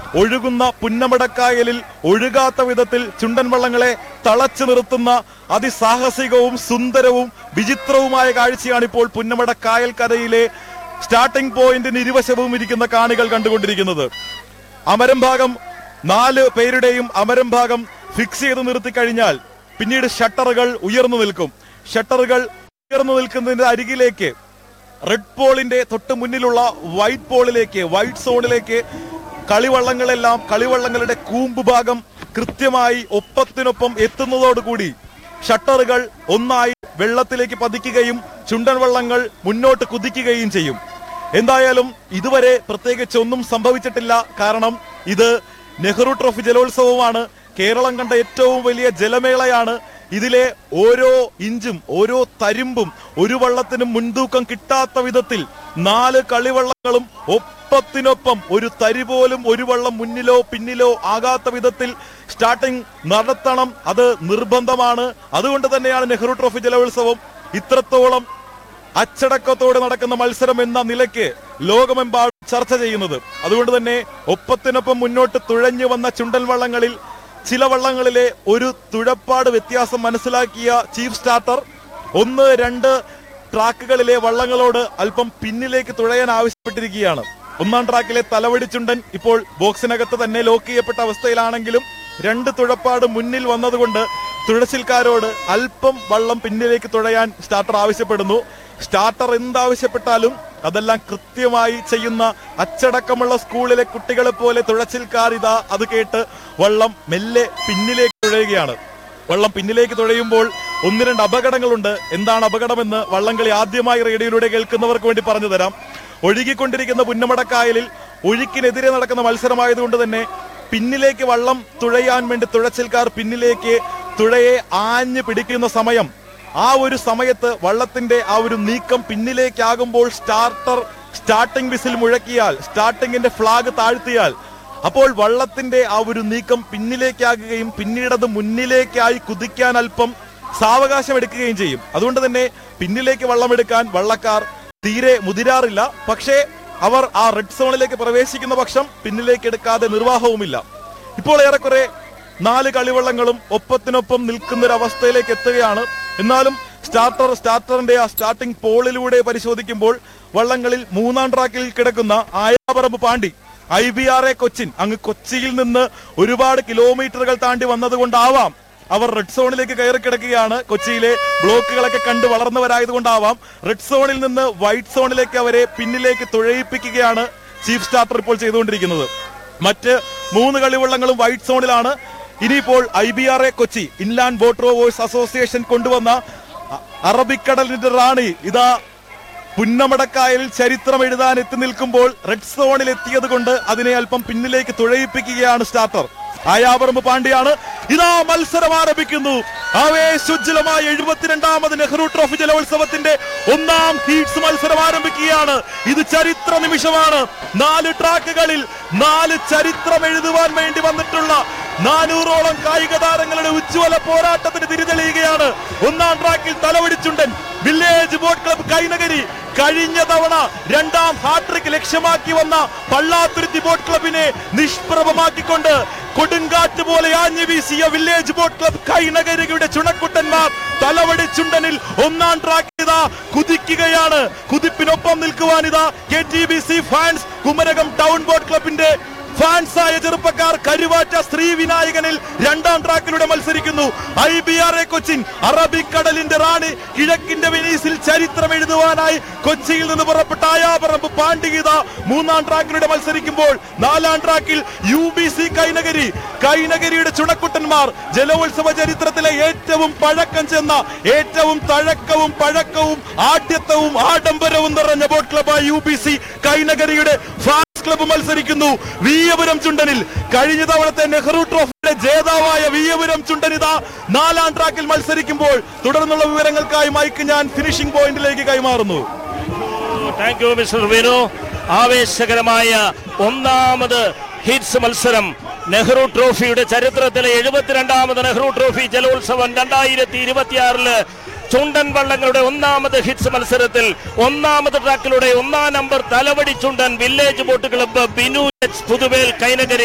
ഒഴുകുന്ന പുന്നമടക്കായലിൽ ഒഴുകാത്ത വിധത്തിൽ ചുണ്ടൻ വള്ളങ്ങളെ തളച്ചു നിർത്തുന്ന അതിസാഹസികവും സുന്ദരവും വിചിത്രവുമായ കാഴ്ചയാണ് ഇപ്പോൾ പുന്നമട കായൽക്കരയിലെ സ്റ്റാർട്ടിംഗ് പോയിന്റിന് ഇരുവശവും ഇരിക്കുന്ന കാണികൾ കണ്ടുകൊണ്ടിരിക്കുന്നത് അമരം ഭാഗം നാല് പേരുടെയും അമരം ഭാഗം ഫിക്സ് ചെയ്ത് നിർത്തി കഴിഞ്ഞാൽ പിന്നീട് ഷട്ടറുകൾ ഉയർന്നു നിൽക്കും ഷട്ടറുകൾ ഉയർന്നു നിൽക്കുന്നതിന്റെ അരികിലേക്ക് റെഡ് പോളിന്റെ തൊട്ട് മുന്നിലുള്ള വൈറ്റ് പോളിലേക്ക് വൈറ്റ് സോണിലേക്ക് കളിവള്ളങ്ങളെല്ലാം കളിവള്ളങ്ങളുടെ കൂമ്പ് ഭാഗം കൃത്യമായി ഒപ്പത്തിനൊപ്പം എത്തുന്നതോടുകൂടി ഷട്ടറുകൾ ഒന്നായി വെള്ളത്തിലേക്ക് പതിക്കുകയും ചുണ്ടൻ വള്ളങ്ങൾ മുന്നോട്ട് കുതിക്കുകയും ചെയ്യും എന്തായാലും ഇതുവരെ പ്രത്യേകിച്ച് ഒന്നും സംഭവിച്ചിട്ടില്ല കാരണം ഇത് നെഹ്റു ട്രോഫി ജലോത്സവമാണ് കേരളം കണ്ട ഏറ്റവും വലിയ ജലമേളയാണ് ഇതിലെ ഓരോ ഇഞ്ചും ഓരോ തരിമ്പും ഒരു വള്ളത്തിനും മുൻതൂക്കം കിട്ടാത്ത വിധത്തിൽ നാല് കളിവള്ളങ്ങളും ഒപ്പത്തിനൊപ്പം ഒരു തരി പോലും ഒരു വള്ളം മുന്നിലോ പിന്നിലോ ആകാത്ത വിധത്തിൽ സ്റ്റാർട്ടിംഗ് നടത്തണം അത് നിർബന്ധമാണ് അതുകൊണ്ട് തന്നെയാണ് നെഹ്റു ട്രോഫി ജലോത്സവം ഇത്രത്തോളം അച്ചടക്കത്തോടെ നടക്കുന്ന മത്സരം എന്ന നിലയ്ക്ക് ലോകമെമ്പാടും ചർച്ച ചെയ്യുന്നത് അതുകൊണ്ട് തന്നെ ഒപ്പത്തിനൊപ്പം മുന്നോട്ട് തുഴഞ്ഞു വന്ന ചുണ്ടൻ വള്ളങ്ങളിൽ ചില വള്ളങ്ങളിലെ ഒരു തുഴപ്പാട് വ്യത്യാസം മനസ്സിലാക്കിയ ചീഫ് സ്റ്റാർട്ടർ ഒന്ന് രണ്ട് ട്രാക്കുകളിലെ വള്ളങ്ങളോട് അല്പം പിന്നിലേക്ക് തുഴയാൻ ആവശ്യപ്പെട്ടിരിക്കുകയാണ് ഒന്നാം ട്രാക്കിലെ തലവടി ചുണ്ടൻ ഇപ്പോൾ ബോക്സിനകത്ത് തന്നെ ലോക്ക് ചെയ്യപ്പെട്ട അവസ്ഥയിലാണെങ്കിലും രണ്ട് തുഴപ്പാട് മുന്നിൽ വന്നതുകൊണ്ട് തുഴച്ചിൽക്കാരോട് അല്പം വള്ളം പിന്നിലേക്ക് തുഴയാൻ സ്റ്റാർട്ടർ ആവശ്യപ്പെടുന്നു സ്റ്റാർട്ടർ എന്താവശ്യപ്പെട്ടാലും അതെല്ലാം കൃത്യമായി ചെയ്യുന്ന അച്ചടക്കമുള്ള സ്കൂളിലെ കുട്ടികളെ പോലെ തുഴച്ചിൽക്കാർ ഇതാ അത് കേട്ട് വള്ളം മെല്ലെ പിന്നിലേക്ക് തുഴയുകയാണ് വള്ളം പിന്നിലേക്ക് തുഴയുമ്പോൾ ഒന്ന് രണ്ട് അപകടങ്ങളുണ്ട് എന്താണ് അപകടമെന്ന് വള്ളംകളി ആദ്യമായി റേഡിയോയിലൂടെ കേൾക്കുന്നവർക്ക് വേണ്ടി പറഞ്ഞു തരാം ഒഴുകിക്കൊണ്ടിരിക്കുന്ന പുന്നമടക്കായലിൽ ഒഴുക്കിനെതിരെ നടക്കുന്ന മത്സരമായതുകൊണ്ട് തന്നെ പിന്നിലേക്ക് വള്ളം തുഴയാൻ വേണ്ടി തുഴച്ചിൽക്കാർ പിന്നിലേക്ക് തുഴയെ ആഞ്ഞു പിടിക്കുന്ന സമയം ആ ഒരു സമയത്ത് വള്ളത്തിന്റെ ആ ഒരു നീക്കം പിന്നിലേക്കാകുമ്പോൾ സ്റ്റാർട്ടർ സ്റ്റാർട്ടിംഗ് വിസിൽ മുഴക്കിയാൽ സ്റ്റാർട്ടിങ്ങിന്റെ ഫ്ലാഗ് താഴ്ത്തിയാൽ അപ്പോൾ വള്ളത്തിന്റെ ആ ഒരു നീക്കം പിന്നിലേക്കാകുകയും പിന്നീടത് മുന്നിലേക്കായി കുതിക്കാൻ അല്പം സാവകാശം എടുക്കുകയും ചെയ്യും അതുകൊണ്ട് തന്നെ പിന്നിലേക്ക് വള്ളമെടുക്കാൻ വള്ളക്കാർ തീരെ മുതിരാറില്ല പക്ഷേ അവർ ആ റെഡ് സോണിലേക്ക് പ്രവേശിക്കുന്ന പക്ഷം പിന്നിലേക്ക് എടുക്കാതെ നിർവാഹവുമില്ല ഇപ്പോൾ ഏറെക്കുറെ നാല് കളിവള്ളങ്ങളും ഒപ്പത്തിനൊപ്പം നിൽക്കുന്ന ഒരു അവസ്ഥയിലേക്ക് എത്തുകയാണ് എന്നാലും സ്റ്റാർട്ടർ സ്റ്റാർട്ടറിന്റെ ആ സ്റ്റാർട്ടിംഗ് പോളിലൂടെ പരിശോധിക്കുമ്പോൾ വള്ളങ്ങളിൽ മൂന്നാം ട്രാക്കിൽ കിടക്കുന്ന Ayaparambu Pandi I B R A Cochin അങ്ങ് കൊച്ചിയിൽ നിന്ന് ഒരുപാട് കിലോമീറ്ററുകൾ താണ്ടി വന്നതുകൊണ്ടാവാം അവർ റെഡ് സോണിലേക്ക് കയറി കിടക്കുകയാണ് കൊച്ചിയിലെ ബ്ലോക്കുകളൊക്കെ കണ്ട് വളർന്നവരായതുകൊണ്ടാവാം റെഡ് സോണിൽ നിന്ന് വൈറ്റ് സോണിലേക്ക് അവരെ പിന്നിലേക്ക് തുഴയിപ്പിക്കുകയാണ് ചീഫ് സ്റ്റാർട്ടർ ഇപ്പോൾ ചെയ്തുകൊണ്ടിരിക്കുന്നത് മറ്റ് മൂന്ന് കളിവള്ളങ്ങളും വൈറ്റ് സോണിലാണ് ഇനിയിപ്പോൾ I B R A Kochi inland boat rowers association കൊണ്ടുവന്ന അ- അറബിക്കടലിന്റെ റാണി ഇതാ പുന്നമടക്കായലിൽ ചരിത്രം എഴുതാൻ എത്തി നിൽക്കുമ്പോൾ റെഡ് സോണിൽ എത്തിയത് കൊണ്ട് അതിനെ അല്പം പിന്നിലേക്ക് തുഴയിപ്പിക്കുകയാണ് സ്റ്റാർട്ടർ ആയാപറമ്പ് പാണ്ഡ്യയാണ് ഇതാ മത്സരം ആരംഭിക്കുന്നു ആവേശോജ്ജലമായ എഴുപത്തിരണ്ടാമത് നെഹ്റു ട്രോഫി ജലോത്സവത്തിന്റെ ഒന്നാം ഹീറ്റ്സ് മത്സരം ആരംഭിക്കുകയാണ് ഇത് ചരിത്ര നിമിഷമാണ് നാല് ട്രാക്കുകളിൽ നാല് ചരിത്രം എഴുതുവാൻ വേണ്ടി വന്നിട്ടുള്ള നാനൂറോളം കായിക താരങ്ങളുടെ ഉജ്ജ്വല പോരാട്ടത്തിന് തിരിതെളിയുകയാണ് ഒന്നാം ട്രാക്കിൽ Thalavadichundan village boat club Kainakary കഴിഞ്ഞ തവണ രണ്ടാം ഹാട്രിക് ലക്ഷ്യമാക്കി വന്ന പള്ളാത്തുരുത്തി ബോട്ട് ക്ലബിനെ നിഷ്പ്രഭമാക്കിക്കൊണ്ട് കൊടുങ്കാറ്റ് പോലെ ആഞ്ഞു വീശിയ വില്ലേജ് ബോട്ട് ക്ലബ് കൈനഗരിയുടെ ചുണക്കുട്ടന്മാർ തലവടി ചുണ്ടനിൽ ഒന്നാം ട്രാക്ക് ഇതാ കുതിക്കുകയാണ് കുതിപ്പിനൊപ്പം നിൽക്കുവാൻ ഇതാ K T B C fans Kumarakom town boat ക്ലബിന്റെ ഫാൻസായ ചെറുപ്പക്കാർ കരുവാറ്റ ശ്രീ വിനായകനിൽ രണ്ടാം ട്രാക്കിലൂടെ മത്സരിക്കുന്നു I B R A Cochin അറബിക്കടലിന്റെ റാണി കിഴക്കിന്റെ വെനീസിൽ ചരിത്രം എഴുതുവാനായി കൊച്ചിയിൽ നിന്ന് പുറപ്പെട്ട ആയാപറമ്പ് പാണ്ഡിഗീത മൂന്നാം ട്രാക്കിലൂടെ മത്സരിക്കുമ്പോൾ നാലാം ട്രാക്കിൽ യു ബി സി കൈനഗരി കൈനഗരിയുടെ ചുണക്കുട്ടന്മാർ ജലോത്സവ ചരിത്രത്തിലെ ഏറ്റവും പഴക്കം ചെന്ന ഏറ്റവും തഴക്കവും പഴക്കവും ആഢ്യത്വവും ആഡംബരവും നിറഞ്ഞ ബോട്ട് ക്ലബായ യു ബി സി കൈനഗരിയുടെ ഫാൻസ് ക്ലബ്ബ് മത്സരിക്കുന്നു വീയപുരം ചുണ്ടനിൽ കഴിഞ്ഞ തവണത്തെ നെഹ്റു ട്രോഫിയുടെ ജേതാവായ വീയപുരം ചുണ്ടനിത നാലാം ട്രാക്കിൽ മത്സരിക്കുമ്പോൾ തുടർന്നുള്ള വിവരങ്ങൾക്കായി മൈക്ക് ഞാൻ ഫിനിഷിംഗ് പോയിന്റിലേക്ക് കൈമാറുന്നു താങ്ക് യു മിസ്റ്റർ വിനു ആവേശകരമായ ഒന്നാമത് ഹിറ്റ്സ് മത്സരം നെഹ്റു ട്രോഫിയുടെ ചരിത്രത്തിലെ എഴുപത്തിരണ്ടാമത് നെഹ്റു ട്രോഫി ജലോത്സവം രണ്ടായിരത്തി ഇരുപത്തിയാറില് ചുണ്ടൻ വള്ളങ്ങളുടെ ഒന്നാമത് ഹിറ്റ്സ് മത്സരത്തിൽ ഒന്നാമത് ട്രാക്കിലൂടെ ഒന്നാം number Thalavadi Chundan village boat club Binu H Puthuvel Kainakary